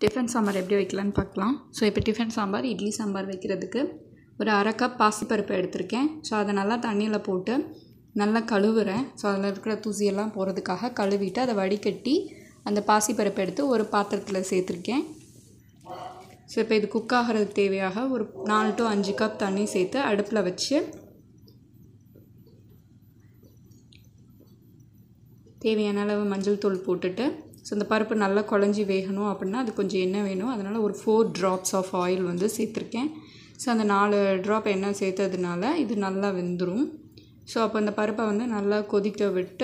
tiffin sambar எப்படி வைக்கலான்னு பார்க்கலாம் ஸோ இப்போ டிஃபன் சாம்பார் இட்லி சாம்பார் வைக்கிறதுக்கு ஒரு அரை கப் பாசிப்பருப்பு எடுத்திருக்கேன் ஸோ அதை நல்லா தண்ணியில் போட்டு நல்லா கழுவுறேன் ஸோ அதில் இருக்கிற தூசியெல்லாம் போகிறதுக்காக கழுவிட்டு அதை வடிகட்டி அந்த பாசிப்பருப்பு எடுத்து ஒரு பாத்திரத்தில் சேர்த்துருக்கேன் ஸோ இப்போ இது குக் ஆகிறதுக்கு தேவையாக ஒரு நாலு டு அஞ்சு கப் தண்ணி சேர்த்து அடுப்பில் வச்சு தேவையான அளவு மஞ்சள் தூள் போட்டுட்டு ஸோ இந்த பருப்பு நல்லா குழஞ்சி வேகணும் அப்படின்னா அது கொஞ்சம் எண்ணெய் வேணும் அதனால் ஒரு ஃபோர் ட்ராப்ஸ் ஆஃப் ஆயில் வந்து சேர்த்துருக்கேன் ஸோ அந்த நாலு ட்ராப் எண்ணெய் சேர்த்ததுனால இது நல்லா வெந்துடும் ஸோ அப்போ இந்த பருப்பை வந்து நல்லா கொதிக்க விட்டு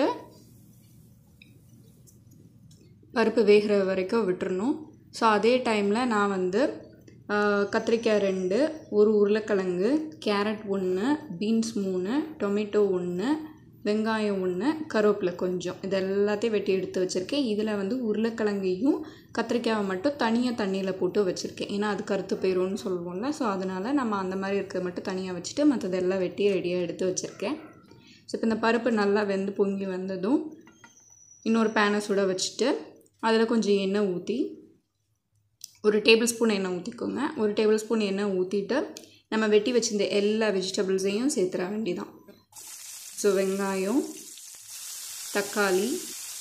பருப்பு வேகிற வரைக்கும் விட்டுறணும் ஸோ அதே டைமில் நான் வந்து கத்திரிக்காய் ரெண்டு ஒரு உருளைக்கிழங்கு கேரட் ஒன்று பீன்ஸ் மூணு டொமேட்டோ ஒன்று வெங்காயம் ஒன்று கருவேப்பிலை கொஞ்சம் இது எல்லாத்தையும் வெட்டி எடுத்து வச்சுருக்கேன் இதில் வந்து உருளைக்கிழங்கையும் கத்திரிக்காயை மட்டும் தனியாக தண்ணியில் போட்டு வச்சுருக்கேன் ஏன்னா அது கருத்து போயிடும்னு சொல்லுவோம்ல ஸோ அதனால் நம்ம அந்த மாதிரி இருக்கிறத மட்டும் தனியாக வச்சுட்டு மற்றதெல்லாம் வெட்டி ரெடியாக எடுத்து வச்சுருக்கேன் ஸோ இப்போ இந்த பருப்பு நல்லா வெந்து பொங்கி வந்ததும் இன்னொரு பேனை சுட வச்சுட்டு அதில் கொஞ்சம் எண்ணெய் ஊற்றி ஒரு டேபிள் ஸ்பூன் எண்ணெய் ஊற்றிக்கோங்க ஒரு டேபிள் ஸ்பூன் எண்ணெய் ஊற்றிட்டு நம்ம வெட்டி வச்சிருந்த எல்லா வெஜிடபிள்ஸையும் சேர்த்துற வேண்டிதான் ஸோ வெங்காயம் தக்காளி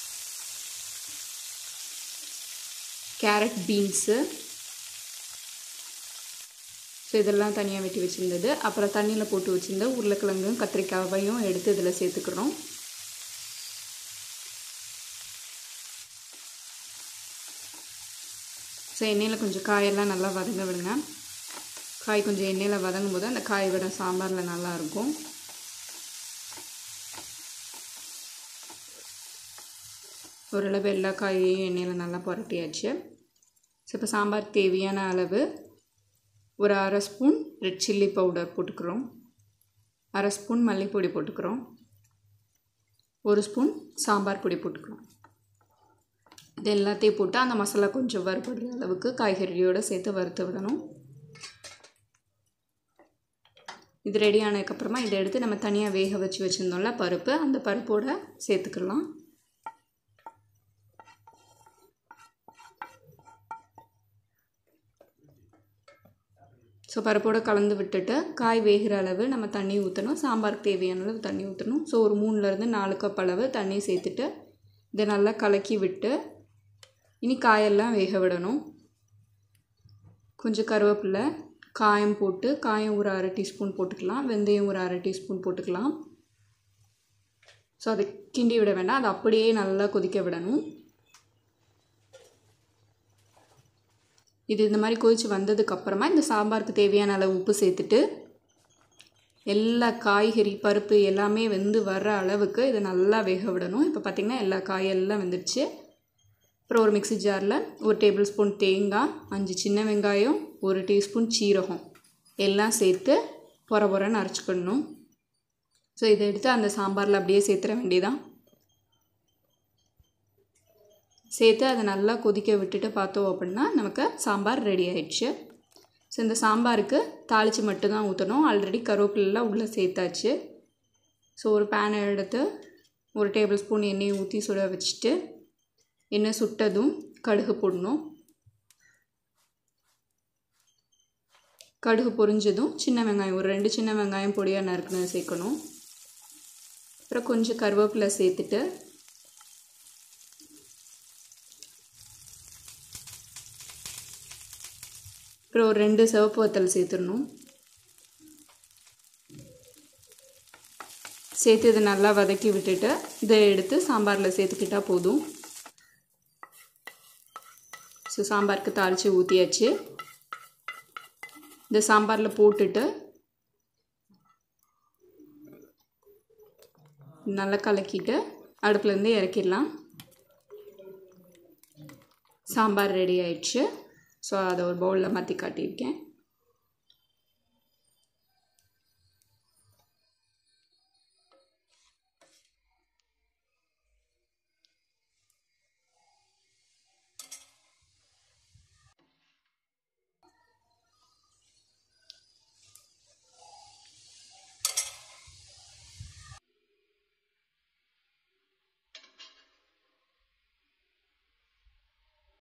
கேரட் பீன்ஸு ஸோ இதெல்லாம் தனியாக வெட்டி வச்சுருந்தது அப்புறம் தண்ணியில் போட்டு வச்சுருந்த உருளைக்கிழங்கும் கத்திரிக்காவையும் எடுத்து இதில் சேர்த்துக்கிறோம் ஸோ எண்ணெயில் கொஞ்சம் காயெல்லாம் நல்லா வதங்க விடுங்க காய் கொஞ்சம் எண்ணெயில் வதங்கும் போது அந்த காய் விட சாம்பாரில் நல்லாயிருக்கும் ஓரளவு எல்லா காயையும் எண்ணெயில் நல்லா புரட்டியாச்சு ஸோ இப்போ சாம்பார் தேவையான அளவு ஒரு அரை ஸ்பூன் ரெட் சில்லி பவுடர் போட்டுக்கிறோம் அரை ஸ்பூன் மல்லிப்பொடி போட்டுக்கிறோம் ஒரு ஸ்பூன் சாம்பார் பொடி போட்டுக்கிறோம் இது எல்லாத்தையும் போட்டு அந்த மசாலா கொஞ்சம் வறுபடுற அளவுக்கு காய்கறியோடு சேர்த்து வறுத்து விடணும் இது ரெடி ஆனதுக்கப்புறமா இதை எடுத்து நம்ம தனியாக வேக வச்சு வச்சுருந்தோம்ல பருப்பு அந்த பருப்போடு சேர்த்துக்கலாம் ஸோ பருப்போடு கலந்து விட்டுட்டு காய் வேகிற அளவு நம்ம தண்ணி ஊற்றணும் சாம்பாருக்கு தேவையான அளவு தண்ணி ஊற்றணும் ஸோ ஒரு மூணுலேருந்து நாலு கப் அளவு தண்ணி சேர்த்துட்டு இதை நல்லா கலக்கி விட்டு இனி காயெல்லாம் வேக விடணும் கொஞ்சம் கருவேப்பிலை காயம் போட்டு காயம் ஒரு அரை டீஸ்பூன் போட்டுக்கலாம் வெந்தயம் ஒரு அரை டீஸ்பூன் போட்டுக்கலாம் ஸோ அதை கிண்டி விட வேண்டாம் அதை அப்படியே நல்லா கொதிக்க விடணும் இது இந்த மாதிரி கொதித்து வந்ததுக்கப்புறமா இந்த சாம்பாருக்கு தேவையான அளவு உப்பு சேர்த்துட்டு எல்லா காய்கறி பருப்பு எல்லாமே வெந்து வர்ற அளவுக்கு இதை நல்லா வேக விடணும் இப்போ பார்த்திங்கன்னா எல்லா காயெல்லாம் வெந்துடுச்சு அப்புறம் ஒரு மிக்சி ஜாரில் ஒரு டேபிள் ஸ்பூன் தேங்காய் அஞ்சு சின்ன வெங்காயம் ஒரு டீஸ்பூன் சீரகம் எல்லாம் சேர்த்து பொற பொறன்னு அரைச்சிக்கணும் ஸோ இதை எடுத்து அந்த சாம்பாரில் அப்படியே சேர்த்துற வேண்டியதான் சேர்த்து அதை நல்லா கொதிக்க விட்டுட்டு பார்த்தோம் அப்படின்னா நமக்கு சாம்பார் ரெடி ஆயிடுச்சு ஸோ இந்த சாம்பாருக்கு தாளித்து மட்டும்தான் ஊற்றணும் ஆல்ரெடி கருவேப்பிலாம் உள்ளே சேர்த்தாச்சு ஸோ ஒரு பேனை எடுத்து ஒரு டேபிள் ஸ்பூன் எண்ணெயை ஊற்றி சுட வச்சுட்டு எண்ணெய் சுட்டதும் கடுகு போடணும் கடுகு பொரிஞ்சதும் சின்ன வெங்காயம் ஒரு ரெண்டு சின்ன வெங்காயம் பொடியாக நறுக்குன்னு சேர்க்கணும் அப்புறம் கொஞ்சம் கருவேப்பிலை சேர்த்துட்டு அப்புறம் ஒரு ரெண்டு சிவப்பு வத்தல் சேர்த்துடணும் சேர்த்து இதை நல்லா வதக்கி விட்டுட்டு இதை எடுத்து சாம்பாரில் சேர்த்துக்கிட்டால் போதும் ஸோ சாம்பாருக்கு தாளித்து ஊற்றியாச்சு இந்த சாம்பாரில் போட்டுட்டு நல்லா கலக்கிட்டு அடுப்புலேருந்து இறக்கிடலாம் சாம்பார் ரெடி ஆயிடுச்சு ஸோ அதை ஒரு பவுலில் மாற்றி காட்டியிருக்கேன்